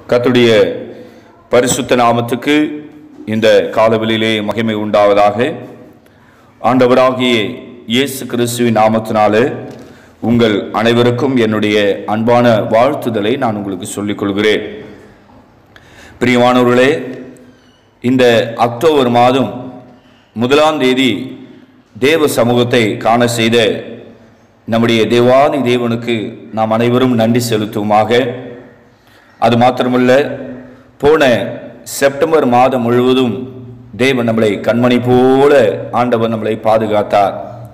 கர்த்தருடைய பரிசுத்த நாமத்துக்கு இந்த காலவெளியிலே மகிமை உண்டாவதாக ஆண்டவராகிய இயேசு கிறிஸ்துவின் நாமத்தினாலே உங்கள் அனைவருக்கும் என்னுடைய அன்பான வாழ்த்துதலை நான் உங்களுக்கு சொல்லிக் கொள்கிறேன் பிரியமானவர்களே இந்த அக்டோபர் மாதம் முதலாம் தேதி தேவ சமூகத்தை காண செய்த நம்முடைய தேவாதி தேவனுக்கு நாம் அனைவரும் நன்றி செலுத்துவோமாக அது மாத்திரமல்ல போன செப்டம்பர் மாதம் முழுவதும் தேவன் நம்மளை கண்மணி போல ஆண்டவர் நம்மளை பாதுகாத்தார்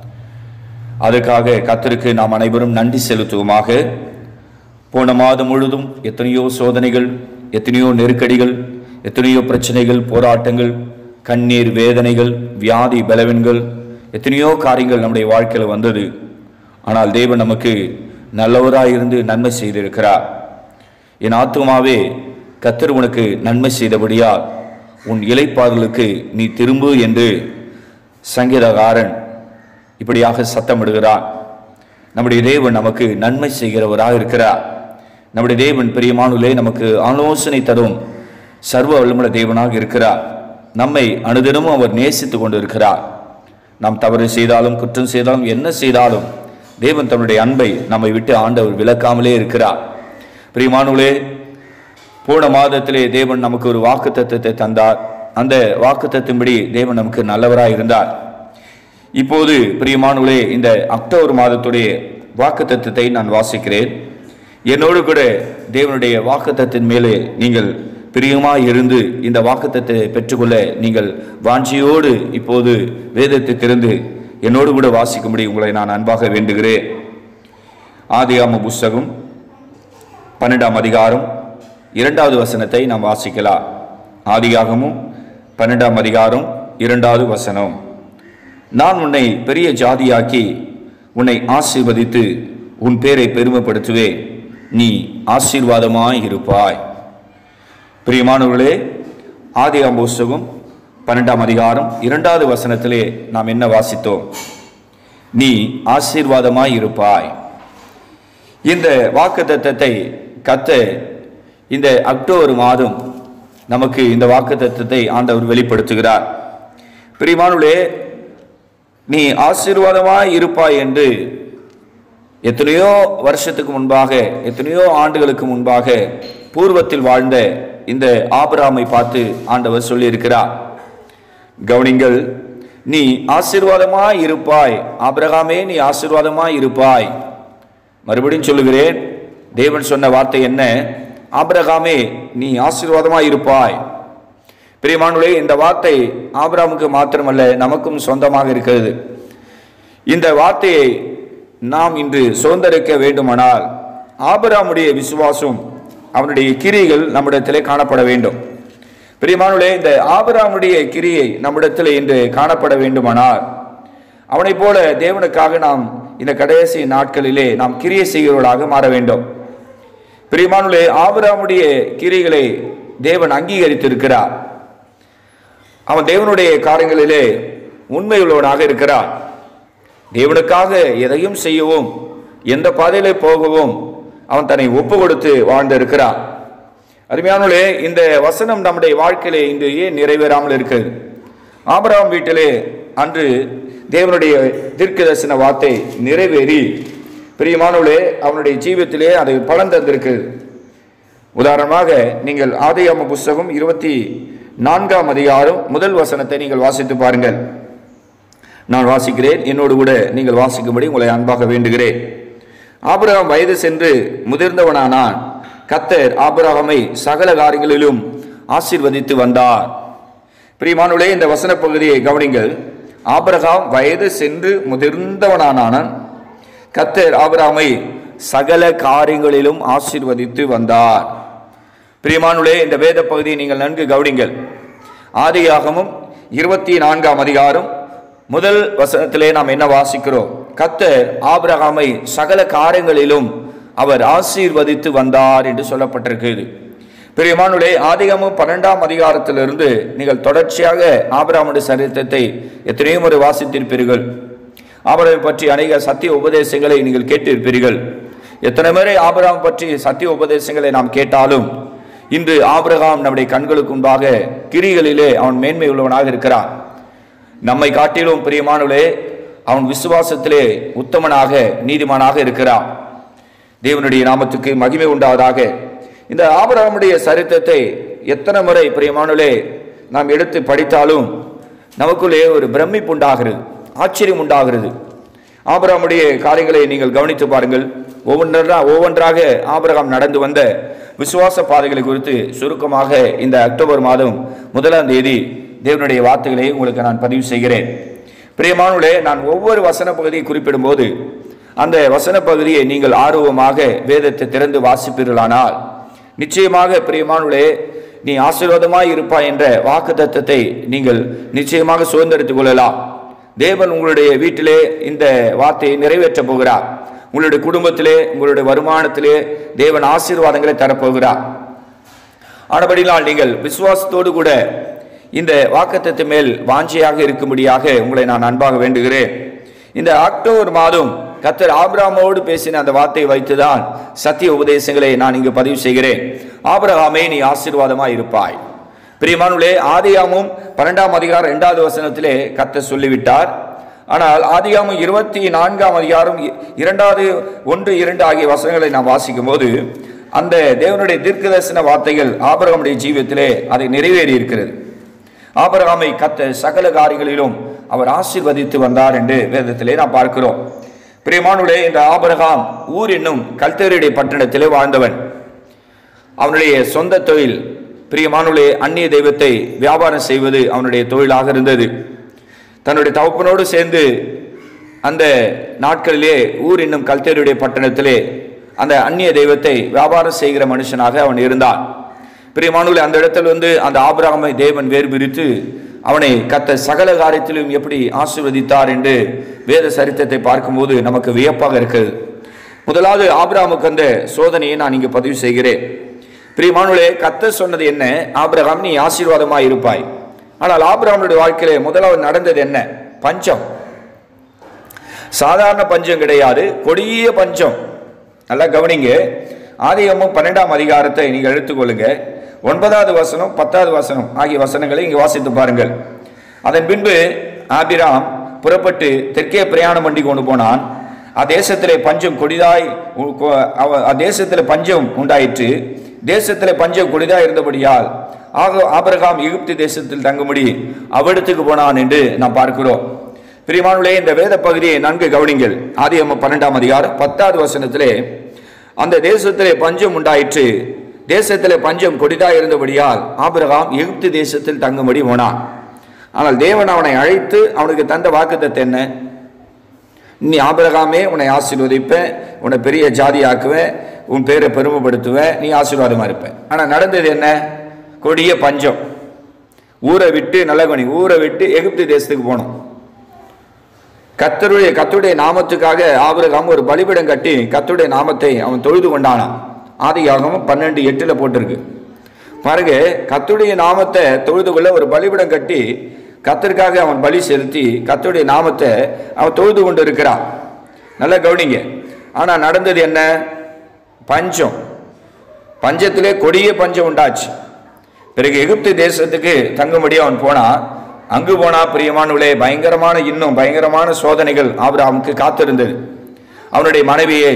அதற்காக கத்தருக்கு நாம் அனைவரும் நன்றி செலுத்துவோமாக போன மாதம் முழுதும் எத்தனையோ சோதனைகள் எத்தனையோ நெருக்கடிகள் எத்தனையோ பிரச்சனைகள் போராட்டங்கள் கண்ணீர் வேதனைகள் வியாதி பலவீனங்கள் எத்தனையோ காரியங்கள் நம்முடைய வாழ்க்கையில் வந்தது ஆனால் தேவன் நமக்கு நல்லவராய் இருந்து நன்மை செய்திருக்கிறார் என் ஆத்துமாவே கத்தர் உனக்கு நன்மை செய்தபடியால் உன் இலைப்பாதலுக்கு நீ திரும்பு என்று சங்கீதகாரன் இப்படியாக சத்தமிடுகிறான் நம்முடைய தேவன் நமக்கு நன்மை செய்கிறவராக இருக்கிறார் நம்முடைய தேவன் பிரியமானுலே நமக்கு ஆலோசனை தரும் சர்வ வல்லமுள்ள தேவனாக இருக்கிறார் நம்மை அனுதினமும் அவர் நேசித்து கொண்டு இருக்கிறார் நாம் தவறு செய்தாலும் குற்றம் செய்தாலும் என்ன செய்தாலும் தேவன் தன்னுடைய அன்பை நம்மை விட்டு ஆண்டவர் விலக்காமலே இருக்கிறார் பிரியமானுலே போன மாதத்திலே தேவன் நமக்கு ஒரு வாக்கு தத்துவத்தை தந்தார் அந்த வாக்கு தத்துவம்படி தேவன் நமக்கு நல்லவராய் இருந்தார் இப்போது பிரியமானுலே இந்த அக்டோபர் மாதத்துடைய வாக்கு தத்துவத்தை நான் வாசிக்கிறேன் என்னோடு கூட தேவனுடைய வாக்கு தத்தின் மேலே நீங்கள் பிரியமாய் இருந்து இந்த வாக்குத்தத்தை பெற்றுக்கொள்ள நீங்கள் வாஞ்சியோடு இப்போது வேதத்தை திறந்து என்னோடு கூட வாசிக்கும்படி உங்களை நான் அன்பாக வேண்டுகிறேன் ஆதியாம புஸ்தகம் பன்னெண்டாம் அதிகாரம் இரண்டாவது வசனத்தை நாம் வாசிக்கலாம் ஆதியாகமும் பன்னெண்டாம் அதிகாரம் இரண்டாவது வசனம் நான் உன்னை பெரிய ஜாதியாக்கி உன்னை ஆசீர்வதித்து உன் பேரை பெருமைப்படுத்துவேன் நீ ஆசீர்வாதமாய் இருப்பாய் பிரியமானவர்களே ஆதியாம் புஸ்தகம் பன்னெண்டாம் அதிகாரம் இரண்டாவது வசனத்திலே நாம் என்ன வாசித்தோம் நீ ஆசீர்வாதமாய் இருப்பாய் இந்த வாக்கு தத்தத்தை கத்த இந்த அக்டோபர் மாதம் நமக்கு இந்த வாக்கு தத்தத்தை ஆண்டவர் வெளிப்படுத்துகிறார் பிரியமானுளே நீ ஆசீர்வாதமாய் இருப்பாய் என்று எத்தனையோ வருஷத்துக்கு முன்பாக எத்தனையோ ஆண்டுகளுக்கு முன்பாக பூர்வத்தில் வாழ்ந்த இந்த ஆபிராமை பார்த்து ஆண்டவர் சொல்லியிருக்கிறார் கவனிங்கள் நீ ஆசீர்வாதமாய் இருப்பாய் ஆபிரகாமே நீ ஆசீர்வாதமாய் இருப்பாய் மறுபடியும் சொல்லுகிறேன் தேவன் சொன்ன வார்த்தை என்ன ஆபிரகாமே நீ ஆசீர்வாதமாய் இருப்பாய் பிரியமானுடைய இந்த வார்த்தை ஆபிராமுக்கு மாத்திரமல்ல நமக்கும் சொந்தமாக இருக்கிறது இந்த வார்த்தையை நாம் இன்று சுதந்திரிக்க வேண்டுமானால் ஆபிராமுடைய விசுவாசம் அவனுடைய கிரிகள் நம்மிடத்திலே காணப்பட வேண்டும் பிரியமானுடைய இந்த ஆபிராமுடைய கிரியை நம்மிடத்தில் இன்று காணப்பட வேண்டுமானால் அவனைப் போல தேவனுக்காக நாம் இந்த கடைசி நாட்களிலே நாம் கிரியை செய்கிறவர்களாக மாற வேண்டும் பிரியமானுலே ஆபிராமுடைய கிரிகளை தேவன் அங்கீகரித்திருக்கிறார் அவன் தேவனுடைய காரியங்களிலே உண்மையுள்ளவனாக இருக்கிறான் தேவனுக்காக எதையும் செய்யவும் எந்த பாதையிலே போகவும் அவன் தன்னை ஒப்பு கொடுத்து வாழ்ந்திருக்கிறான் அருமையானே இந்த வசனம் நம்முடைய வாழ்க்கையிலே இன்று ஏன் நிறைவேறாமல் இருக்கிறது ஆபராம் வீட்டிலே அன்று தேவனுடைய தீர்க்க தரிசன வார்த்தை நிறைவேறி பிரியமானவளே அவனுடைய ஜீவியத்திலே அது பலன் தந்திருக்கிறது உதாரணமாக நீங்கள் ஆதியாம புஸ்தகம் இருபத்தி நான்காம் அதிகாரம் முதல் வசனத்தை நீங்கள் வாசித்து பாருங்கள் நான் வாசிக்கிறேன் என்னோடு கூட நீங்கள் வாசிக்கும்படி உங்களை அன்பாக வேண்டுகிறேன் ஆபிரகாம் வயது சென்று முதிர்ந்தவனானான் கத்தர் ஆபிரகாமை சகல காரியங்களிலும் ஆசீர்வதித்து வந்தார் பிரியமானுடைய இந்த வசன பகுதியை கவனிங்கள் ஆபிரகாம் வயது சென்று முதிர்ந்தவனானான் கத்தர் ஆபிரகாமை சகல காரியங்களிலும் ஆசீர்வதித்து வந்தார் பிரியமானுடைய இந்த வேத பகுதியை நீங்கள் நன்கு கவனிங்கள் ஆதியாகமும் இருபத்தி நான்காம் அதிகாரம் முதல் வசனத்திலே நாம் என்ன வாசிக்கிறோம் கத்தர் ஆபிரகாமை சகல காரியங்களிலும் அவர் ஆசீர்வதித்து வந்தார் என்று சொல்லப்பட்டிருக்கிறது பிரியமானுடைய ஆதிகமும் பன்னெண்டாம் அதிகாரத்திலிருந்து நீங்கள் தொடர்ச்சியாக ஆபிரகாமுடைய சரித்திரத்தை எத்தனையோ முறை வாசித்திருப்பீர்கள் ஆபிரகாமை பற்றி அநேக சத்திய உபதேசங்களை நீங்கள் கேட்டிருப்பீர்கள் எத்தனை முறை ஆபிரகாம் பற்றி சத்திய உபதேசங்களை நாம் கேட்டாலும் இன்று ஆபிரகாம் நம்முடைய கண்களுக்கு முன்பாக கிரிகளிலே அவன் மேன்மை உள்ளவனாக இருக்கிறான் நம்மை காட்டிலும் பிரியமானவளே அவன் விசுவாசத்திலே உத்தமனாக நீதிமானாக இருக்கிறான் தேவனுடைய நாமத்துக்கு மகிமை உண்டாவதாக இந்த ஆபிரகாமுடைய சரித்திரத்தை எத்தனை முறை பிரியமானவளே நாம் எடுத்து படித்தாலும் நமக்குள்ளே ஒரு பிரமிப்பு உண்டாகிறது ஆச்சரியம் உண்டாகிறது ஆபிரகாமுடைய காரியங்களை நீங்கள் கவனித்து பாருங்கள் ஒவ்வொன்றா ஒவ்வொன்றாக ஆபிரகாம் நடந்து வந்த விசுவாச பாதைகளை குறித்து சுருக்கமாக இந்த அக்டோபர் மாதம் முதலாம் தேதி தேவனுடைய வார்த்தைகளை உங்களுக்கு நான் பதிவு செய்கிறேன் பிரியமானுளே நான் ஒவ்வொரு வசன பகுதியை குறிப்பிடும்போது அந்த வசன பகுதியை நீங்கள் ஆர்வமாக வேதத்தை திறந்து வாசிப்பீர்களானால் நிச்சயமாக பிரியமானுளே நீ ஆசீர்வாதமாய் இருப்பாய் என்ற வாக்கு தத்தத்தை நீங்கள் நிச்சயமாக சுதந்திரித்துக் கொள்ளலாம் தேவன் உங்களுடைய வீட்டிலே இந்த வார்த்தையை நிறைவேற்றப் போகிறார் உங்களுடைய குடும்பத்திலே உங்களுடைய வருமானத்திலே தேவன் ஆசீர்வாதங்களை தரப்போகிறார் ஆனபடினால் நீங்கள் விசுவாசத்தோடு கூட இந்த வாக்குத்தத்து மேல் வாஞ்சையாக இருக்கும்படியாக உங்களை நான் அன்பாக வேண்டுகிறேன் இந்த அக்டோபர் மாதம் கத்தர் ஆபிரகாமோடு பேசின அந்த வார்த்தையை வைத்துதான் சத்திய உபதேசங்களை நான் இங்கு பதிவு செய்கிறேன் ஆபிரகாமே நீ ஆசீர்வாதமாய் இருப்பாய் பிரியமானுளே ஆதியாமும் பன்னெண்டாம் அதிகாரம் இரண்டாவது வசனத்திலே கத்தர் சொல்லிவிட்டார் ஆனால் ஆதியாமும் இருபத்தி நான்காம் அதிகாரம் இ- இரண்டாவது ஒன்று இரண்டு ஆகிய வசனங்களை நாம் வாசிக்கும் போது அந்த தேவனுடைய தீர்க்கதரிசன வார்த்தைகள் ஆபிரகாமுடைய ஜீவியத்திலே அதை நிறைவேறி இருக்கிறது ஆபிரகாமை கத்த சகல காரியங்களிலும் அவர் ஆசீர்வதித்து வந்தார் என்று வேதத்திலே நாம் பார்க்கிறோம் பிரியமானுடைய இந்த ஆபிரகாம் ஊர் என்னும் கல்தேருடைய பட்டணத்திலே வாழ்ந்தவன் அவனுடைய சொந்த தொழில் பிரியமானுடைய அந்நிய தெய்வத்தை வியாபாரம் செய்வது அவனுடைய தொழிலாக இருந்தது தன்னுடைய தகப்பனோடு சேர்ந்து அந்த நாட்களிலே ஊர் என்னும் கல்தேருடைய பட்டணத்திலே அந்த அந்நிய தெய்வத்தை வியாபாரம் செய்கிற மனுஷனாக அவன் இருந்தான் பிரியமானுள்ள அந்த இடத்தில் வந்து அந்த ஆபிரகாமை தேவன் வேறு பிரித்து அவனை கத்த சகல காரியத்திலும் எப்படி ஆசீர்வதித்தார் என்று வேத சரித்திரத்தை பார்க்கும்போது நமக்கு வியப்பாக இருக்கிறது முதலாவது ஆபிரகாமுக்கு அந்த சோதனையை நான் இங்கு பதிவு செய்கிறேன் பிரியமானுளே கத்த சொன்னது என்ன ஆபிரகாம் நீ ஆசீர்வாதமாய் இருப்பாய் ஆனால் ஆபிரகாமுடைய வாழ்க்கையிலே முதலாவது நடந்தது என்ன பஞ்சம் சாதாரண பஞ்சம் கிடையாது கொடிய பஞ்சம் நல்லா கவனிங்க ஆதிகமும் பன்னெண்டாம் அதிகாரத்தை நீங்கள் எடுத்துக்கொள்ளுங்க ஒன்பதாவது வசனம் பத்தாவது வசனம் ஆகிய வசனங்களை இங்கு வாசித்து பாருங்கள் அதன் பின்பு ஆபிராம் புறப்பட்டு தெற்கே பிரயாணம் பண்ணி கொண்டு போனான் அத்தேசத்திலே பஞ்சம் கொடிதாய் உ- கொ- அவ- அத்தேசத்திலே பஞ்சம் உண்டாயிற்று தேசத்திலே பஞ்சம் கொடிதாய் இருந்தபடியால் ஆக ஆபிரகாம் எகிப்து தேசத்தில் தங்கும்படி அவ்விடத்துக்கு போனான் என்று நாம் பார்க்கிறோம் பிரியமானுள்ளே இந்த வேத பகுதியை நன்கு கவனிங்கள் ஆதியம்ம பன்னெண்டாம் அதிகாரம் பத்தாவது வசனத்திலே அந்த தேசத்திலே பஞ்சம் உண்டாயிற்று தேசத்திலே பஞ்சம் கொடிதாய் இருந்தபடியால் ஆபிரகாம் எகிப்து தேசத்தில் தங்கும்படி போனான் ஆனால் தேவன் அவனை அழைத்து அவனுக்கு தந்த வாக்குத்தத்தம் என்ன நீ ஆபிரகாமே உன்னை ஆசீர்வதிப்பேன் உன்னை பெரிய ஜாதி ஆக்குவேன் உன் பேரை பெருமைப்படுத்துவேன் நீ ஆசீர்வாதமா இருப்ப ஆனால் நடந்தது என்ன கொடிய பஞ்சம் ஊரை விட்டு நல்லகணி ஊரை விட்டு எகிப்து தேசத்துக்கு போனோம் கத்தருடைய கத்துடைய நாமத்துக்காக ஆபிரகாம் ஒரு பலிபீடம் கட்டி கத்துடைய நாமத்தை அவன் தொழுது கொண்டானான் ஆதியாகமும் பன்னெண்டு எட்டுல போட்டிருக்கு பாருங்க கத்துடைய நாமத்தை தொழுது கொள்ள ஒரு பலிபீடம் கட்டி கத்தருக்காக அவன் பலி செலுத்தி கத்துடைய நாமத்தை அவன் தொழுது கொண்டு இருக்கிறான் நல்லா கவனிங்க ஆனா நடந்தது என்ன பஞ்சம் பஞ்சத்திலே கொடிய பஞ்சம் உண்டாச்சு பிறகு எகிப்து தேசத்துக்கு தங்கும்படி அவன் போனான் அங்கு போனா பிரியமானவளே பயங்கரமான இன்னும் பயங்கரமான சோதனைகள் ஆபிரகாமுக்கு காத்திருந்தது அவனுடைய மனைவியை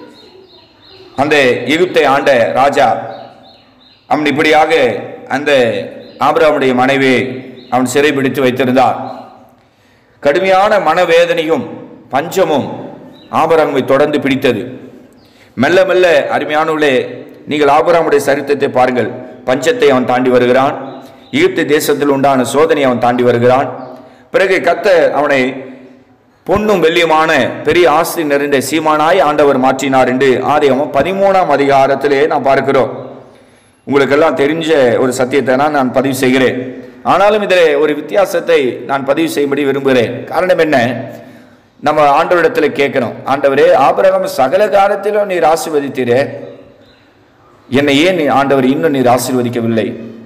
அந்த எகிப்தை ஆண்ட ராஜா அவன் இப்படியாக அந்த ஆபிரகாமுடைய மனைவியை அவன் சிறைபிடித்து வைத்திருந்தான் கடுமையான மனவேதனையும் பஞ்சமும் ஆபரகமை தொடர்ந்து பிடித்தது மெல்ல மெல்ல அருமையானவர்களே நீங்கள் ஆபராமுடைய சரித்திரத்தை பாருங்கள் பஞ்சத்தை அவன் தாண்டி வருகிறான் ஈர்த்து தேசத்தில் உண்டான சோதனை அவன் தாண்டி வருகிறான் பிறகு கத்த அவனை பொன்னும் வெள்ளியுமான பெரிய ஆஸ்தி நிறைந்த சீமானாய் ஆண்டவர் மாற்றினார் என்று ஆதியமும் பதிமூணாம் அதிகாரத்திலே நாம் பார்க்கிறோம் உங்களுக்கெல்லாம் தெரிஞ்ச ஒரு சத்தியத்தை நான் நான் பதிவு செய்கிறேன் ஆனாலும் இதில் ஒரு வித்தியாசத்தை நான் பதிவு செய்யும்படி விரும்புகிறேன் காரணம் என்ன நம்ம ஆண்டவரிடத்தில் கேட்கணும் ஆண்டவரே ஆபிரகாம் சகல காலத்திலும் நீர் ஆசீர்வதித்தீரே என்னை ஏன் நீ ஆண்டவர் இன்னும் நீர் ஆசீர்வதிக்கவில்லை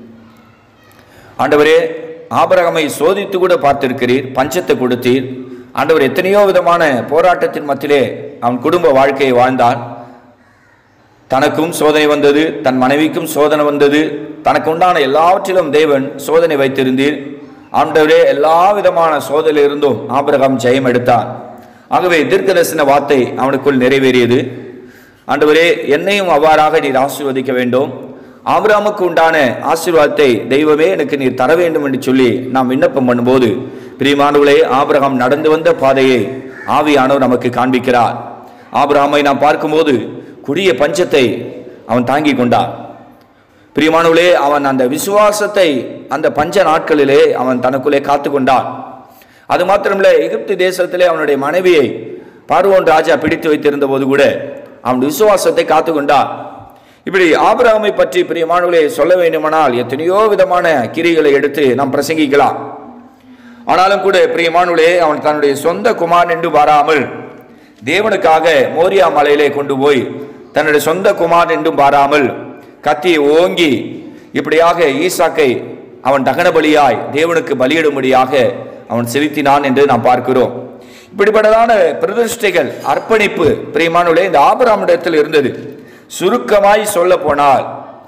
ஆண்டவரே ஆபிரகாமை சோதித்து கூட பார்த்திருக்கிறீர் பஞ்சத்தை கொடுத்தீர் ஆண்டவர் எத்தனையோ விதமான போராட்டத்தின் மத்தியிலே அவன் குடும்ப வாழ்க்கையை வாழ்ந்தான் தனக்கும் சோதனை வந்தது தன் மனைவிக்கும் சோதனை வந்தது தனக்கு உண்டான எல்லாவற்றிலும் தேவன் சோதனை வைத்திருந்தீர் ஆண்டவரே எல்லா விதமான சோதனையிலிருந்தும் ஆபிரகாம் ஜெயம் எடுத்தார் ஆகவே தீர்க்கதரிசன வார்த்தை அவனுக்குள் நிறைவேறியது ஆண்டவரே என்னையும் அவ்வாறாக நீர் ஆசீர்வதிக்க வேண்டும் ஆபிரகாமுக்கு உண்டான ஆசீர்வாதத்தை தெய்வமே எனக்கு நீர் தர வேண்டும் என்று சொல்லி நாம் விண்ணப்பம் பண்ணும்போது பிரியமானவர்களே ஆபிரகாம் நடந்து வந்த பாதையை ஆவியானவர் நமக்கு காண்பிக்கிறார் ஆபிரகாமை நாம் பார்க்கும்போது கொடிய பஞ்சத்தை அவன் தாங்கி கொண்டான் பிரியமானவர்களே அவன் அந்த விசுவாசத்தை அந்த பஞ்ச நாட்களிலே அவன் தனக்குள்ளே காத்து கொண்டான் அது மாத்திரமில்ல எகிப்து தேசத்திலே அவனுடைய மனைவியை பார்வோன் ராஜா பிடித்து வைத்திருந்த போது கூட அவன் விசுவாசத்தை காத்து கொண்டான் இப்படி ஆபிரகாமை பற்றி பிரியமானவர்களே சொல்ல வேண்டுமானால் எத்தனையோ விதமான கிரிகளை எடுத்து நாம் பிரசங்கிக்கலாம் ஆனாலும் கூட பிரியமானவர்களே அவன் தன்னுடைய சொந்த குமாரன் என்று பாராமல் தேவனுக்காக மோரியா மலையிலே கொண்டு போய் தன்னுடைய சொந்த குமாரன் என்றும் பாராமல் கத்தியை ஓங்கி இப்படியாக ஈசாக்கை அவன் தகன பலியாய் தேவனுக்கு பலியிடும்படியாக அவன் செலுத்தினான் என்று நாம் பார்க்கிறோம் இப்படிப்பட்டதான பிரதிஷ்டைகள் அர்ப்பணிப்பு பிரியமானவர்களே இந்த ஆபராமிடத்தில் இருந்தது சுருக்கமாய் சொல்ல போனால்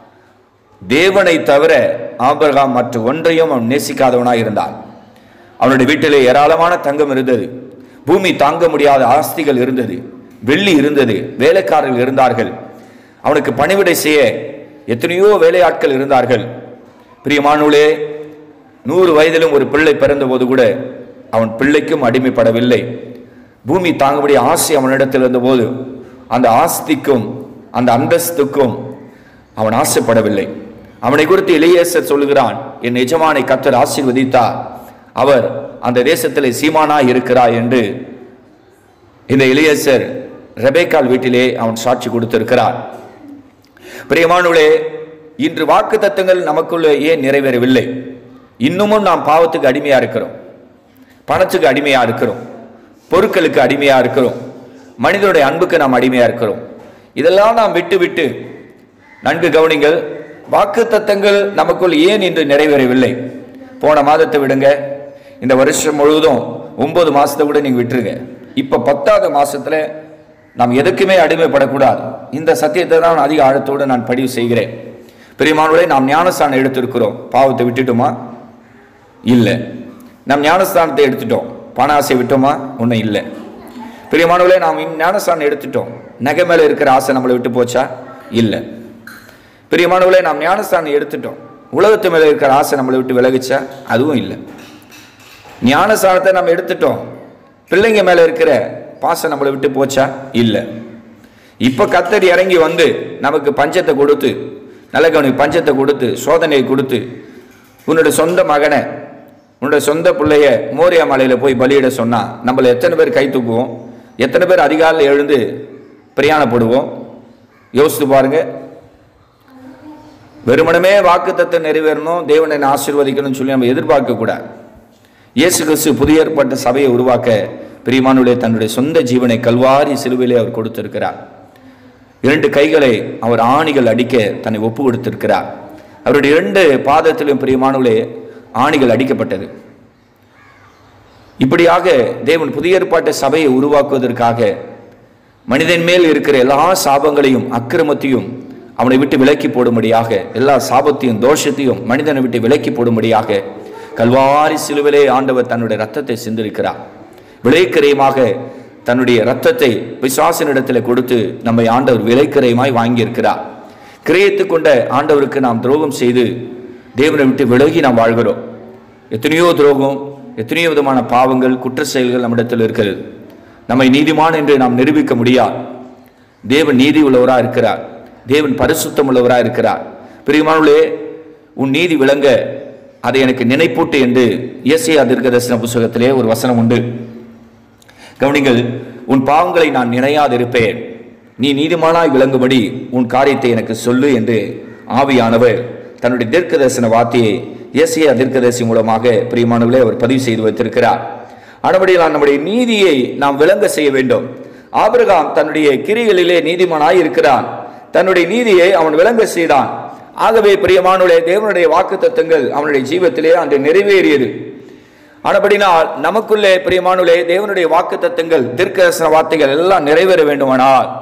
தேவனை தவிர ஆபிரகாம் மற்ற ஒன்றையும் அவன் நேசிக்காதவனாய் இருந்தான் அவனுடைய வீட்டிலே ஏராளமான தங்கம் இருந்தது பூமி தாங்க முடியாத ஆஸ்திகள் இருந்தது வெள்ளி இருந்தது வேலைக்காரர்கள் இருந்தார்கள் அவனுக்கு பணிவிடை செய்ய எத்தனையோ வேலையாட்கள் இருந்தார்கள் பிரியமானுளே நூறு வயதிலும் ஒரு பிள்ளை பிறந்தபோது கூட அவன் பிள்ளைக்கும் அடிமைப்படவில்லை பூமி தாங்கும்படி ஆசை அவனிடத்தில் இருந்தபோது அந்த ஆஸ்திக்கும் அந்த அந்தஸ்துக்கும் அவன் ஆசைப்படவில்லை அவனை குறித்து இளையேசர் சொல்லுகிறான் என் எஜமானை கத்தர் ஆசீர்வதித்தார் அவர் அந்த தேசத்திலே சீமானா இருக்கிறார் என்று இந்த இளையசர் ரெபேக்கால் வீட்டிலே அவன் சாட்சி கொடுத்திருக்கிறார் பிரியமானுளே இன்று வாக்கு தத்துவங்கள் நமக்குள்ள ஏன் நிறைவேறவில்லை இன்னமும் நாம் பாவத்துக்கு அடிமையா இருக்கிறோம் பணத்துக்கு அடிமையா இருக்கிறோம் பொருட்களுக்கு அடிமையா இருக்கிறோம் மனிதனுடைய அன்புக்கு நாம் அடிமையா இருக்கிறோம் இதெல்லாம் நாம் விட்டு விட்டு நன்கு கவனிங்கள் வாக்கு தத்தங்கள் நமக்குள் ஏன் இன்று நிறைவேறவில்லை போன மாதத்தை விடுங்க இந்த வருஷம் முழுவதும் ஒன்பது மாசத்தை கூட நீங்க விட்டுருங்க இப்ப பத்தாவது மாசத்துல நாம் எதுக்குமே அடிமைப்படக்கூடாது இந்த சத்தியத்தை தான் அதிக ஆழத்தோடு நான் பதிவு செய்கிறேன் பெரியமானவர்களே நாம் ஞானஸ்தானம் எடுத்திருக்கிறோம் பாவத்தை விட்டுட்டோமா இல்லை நாம் ஞானஸ்தானத்தை எடுத்துட்டோம் பண ஆசை விட்டோமா ஒன்றும் இல்லை பெரியமானவர்களே நாம் இன் ஞானஸ்தானம் எடுத்துட்டோம் நகை மேலே இருக்கிற ஆசை நம்மளை விட்டு போச்சா இல்லை பெரியமானவர்களே நாம் ஞானஸ்தானம் எடுத்துட்டோம் உலகத்து மேலே இருக்கிற ஆசை நம்மளை விட்டு விலகுச்சா அதுவும் இல்லை ஞானஸ்தானத்தை நம்ம எடுத்துட்டோம் பிள்ளைங்க மேலே இருக்கிற பாசம் நம்மளை விட்டு போச்சா இல்லை இப்போ கத்தர் இறங்கி வந்து நமக்கு பஞ்சத்தை கொடுத்து நல்ல கவனி பஞ்சத்தை கொடுத்து சோதனையை கொடுத்து உன்னோட சொந்த மகனை உன்னோட சொந்த பிள்ளைய மோரியா மலையில் போய் பலியிட சொன்னா நம்மளை எத்தனை பேர் கை தூக்குவோம் எத்தனை பேர் அதிகாலையில் எழுந்து பிரயாணப்படுவோம் யோசித்து பாருங்க வெறுமனமே வாக்குத்தத்தை நிறைவேறணும் தேவனை என்னை ஆசீர்வதிக்கணும்னு சொல்லி நம்ம எதிர்பார்க்க கூடாது இயேசு கிறிஸ்து புதிய ஏற்பட்ட சபையை உருவாக்க பிரியமானுடைய தன்னுடைய சொந்த ஜீவனை கல்வாரி சிலுவையிலே அவர் கொடுத்திருக்கிறார் இரண்டு கைகளை அவர் ஆணிகள் அடிக்க தன்னை ஒப்பு கொடுத்திருக்கிறார் அவருடைய இரண்டு பாதத்திலும் பிரியமானவர்களே ஆணிகள் அடிக்கப்பட்டது இப்படியாக தேவன் புதிய ஏற்பாட்டு சபையை உருவாக்குவதற்காக மனிதன் மேல் இருக்கிற எல்லா சாபங்களையும் அக்கிரமத்தையும் அவனை விட்டு விலக்கி போடும்படியாக எல்லா சாபத்தையும் தோஷத்தையும் மனிதனை விட்டு விலக்கி போடும்படியாக கல்வாரி சிலுவிலே ஆண்டவர் தன்னுடைய ரத்தத்தை சிந்திருக்கிறார் விலைக்கிரயமாக தன்னுடைய ரத்தத்தை விசுவாசனிடத்தில் கொடுத்து நம்மை ஆண்டவர் விலைக்கிரயமாய் வாங்கியிருக்கிறார் கிரயத்து கொண்ட ஆண்டவருக்கு நாம் துரோகம் செய்து தேவனை விட்டு விலகி நாம் வாழ்கிறோம் எத்தனையோ துரோகம் எத்தனையோ விதமான பாவங்கள் குற்ற செயல்கள் நம்மிடத்தில் இருக்கிறது நம்மை நீதிமான் என்று நாம் நிரூபிக்க முடியாது தேவன் நீதி உள்ளவராக இருக்கிறார் தேவன் பரிசுத்தம் உள்ளவராக இருக்கிறார் பிரியமானவர்களே உன் நீதி விளங்க அதை எனக்கு நினைப்பூட்டு என்று இயேசையா தீர்க்கதரிசன புஸ்தகத்திலே ஒரு வசனம் உண்டு கவனிங்கள் உன் பாவங்களை நான் நினையாதிருப்பேன் நீ நீதிமானாய் விளங்கும்படி உன் காரியத்தை எனக்கு சொல்லு என்று ஆவியானவர் தன்னுடைய தீர்க்கதரிசன வார்த்தையை இயேசியா தீர்க்கதரிசி மூலமாக பிரியமானவர்களே அவர் பதிவு செய்து வைத்திருக்கிறார் ஆனபடியால் நம்முடைய நீதியை நாம் விளங்க செய்ய வேண்டும் ஆபிரகாம் தன்னுடைய கிரிகளிலே நீதிமானாய் இருக்கிறான் தன்னுடைய நீதியை அவன் விளங்க செய்தான் ஆகவே பிரியமானுடைய தேவனுடைய வாக்கு தத்துவங்கள் அவனுடைய ஜீவத்திலே அன்று நிறைவேறியது ஆனபடினால் நமக்குள்ளே பிரியமானுலே தேவனுடைய வாக்கு தத்துவங்கள் தீர்க்கதரிசன வார்த்தைகள் எல்லாம் நிறைவேற வேண்டுமானால்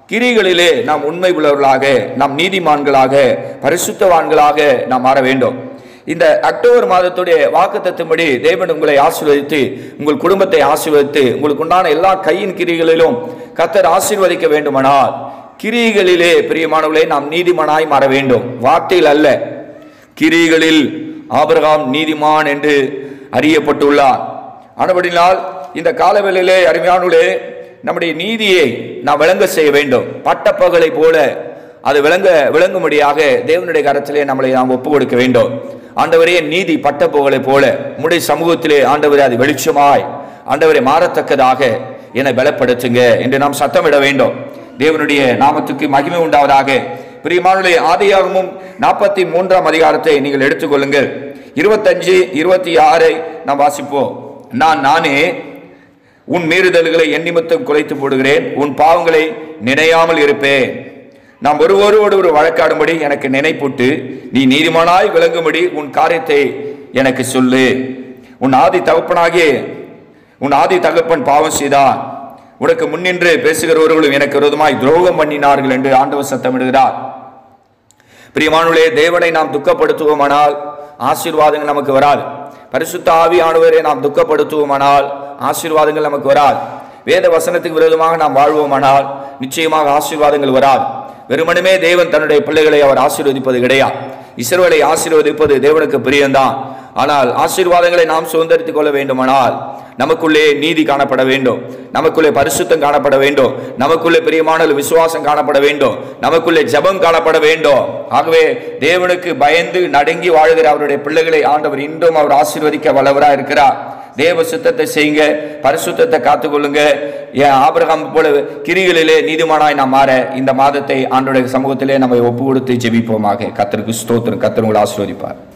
கிரிகளிலே நாம் உண்மை உள்ளவர்களாக நாம் நீதிமான்களாக பரிசுத்தவான்களாக நாம் மாற வேண்டும் இந்த அக்டோபர் மாதத்துடைய வாக்குத்தத்தின்படி தேவன் உங்களை ஆசீர்வதித்து உங்கள் குடும்பத்தை ஆசீர்வதித்து உங்களுக்கு உண்டான எல்லா கையின் கிரிகளிலும் கத்தர் ஆசீர்வதிக்க வேண்டுமானால் கிரிகளிலே பிரியமானவர்களே நாம் நீதிமானாய் மாற வேண்டும் வார்த்தையில் அல்ல கிரிகளில் ஆபிரகாம் நீதிமான் என்று அறியப்பட்டுள்ளார் ஆனபடினால் இந்த காலவேளையிலே அருமையானுளே நம்முடைய நீதியை நாம் விளங்க செய்ய வேண்டும் பட்டப்பகலை போல அது விளங்க விளங்கும்படியாக தேவனுடைய கரத்திலே நம்மளை நாம் ஒப்பு கொடுக்க வேண்டும் ஆண்டவரே நீதி பட்டப்பகலை போல உம்முடைய சமூகத்திலே ஆண்டவரே அது வெளிச்சமாய் ஆண்டவரை மாறத்தக்கதாக என்னை பலப்படுத்துங்க என்று நாம் சத்தமிட வேண்டும் தேவனுடைய நாமத்துக்கு மகிமை உண்டாவதாக பிரியமானுடைய ஆதியாகமும் நாற்பத்தி மூன்றாம் அதிகாரத்தை நீங்கள் எடுத்துக்கொள்ளுங்கள் இருபத்தஞ்சு இருபத்தி ஆறை நாம் வாசிப்போம் நான் நானே உன் மீறுதல்களை என் நிமித்தம் குலைத்து போடுகிறேன் உன் பாவங்களை நினையாமல் இருப்பேன் நாம் ஒருவரோடு ஒரு வழக்காடும்படி எனக்கு நினைப்பூட்டு நீ நீதிமானாய் விளங்கும்படி உன் காரியத்தை எனக்கு சொல்லு உன் ஆதி தகப்பனாகிய உன் ஆதி தகப்பன் பாவம் செய்தான் உனக்கு முன்னின்று பேசுகிறவர்களும் எனக்கு விரோதமாய் துரோகம் பண்ணினார்கள் என்று ஆண்டவர் சத்தமிடுகிறார் பிரியமானுளே தேவனை நாம் துக்கப்படுத்துவோமானால் ஆசீர்வாதங்கள் நமக்கு வராது பரிசுத்த ஆவியானவரை நாம் துக்கப்படுத்துவோமானால் ஆசீர்வாதங்கள் நமக்கு வராது வேத வசனத்துக்கு விரோதமாக நாம் வாழ்வோமானால் நிச்சயமாக ஆசீர்வாதங்கள் வராது வெறுமனுமே தேவன் தன்னுடைய பிள்ளைகளை அவர் ஆசீர்வதிப்பது கிடையாது இஸ்ரவேலை ஆசீர்வதிப்பது தேவனுக்கு பிரியம்தான் ஆனால் ஆசீர்வாதங்களை நாம் சுதந்திரித்துக் கொள்ள வேண்டுமானால் நமக்குள்ளே நீதி காணப்பட வேண்டும் நமக்குள்ளே பரிசுத்தம் காணப்பட வேண்டும் நமக்குள்ளே பிரியமான ஒரு விசுவாசம் காணப்பட வேண்டும் நமக்குள்ளே ஜெபம் காணப்பட வேண்டும் ஆகவே தேவனுக்கு பயந்து நடுங்கி வாழ்கிற அவருடைய பிள்ளைகளை ஆண்டவர் இன்றும் அவர் ஆசீர்வதிக்க வல்லவரா இருக்கிறார் தேவ சுத்தத்தை செய்யுங்க பரிசுத்தத்தை காத்துக்கொள்ளுங்க என் ஆபிரகாம் போல கிரிகளிலே நீதிமானாய் நாம் மாற இந்த மாதத்தை ஆண்டோடைய சமூகத்திலே நம்ம ஒப்பு கொடுத்து ஜெபிப்போமாக கத்தருக்கு ஸ்தோத்திரம் கத்தர் உங்களை ஆசீர்வதிப்பார்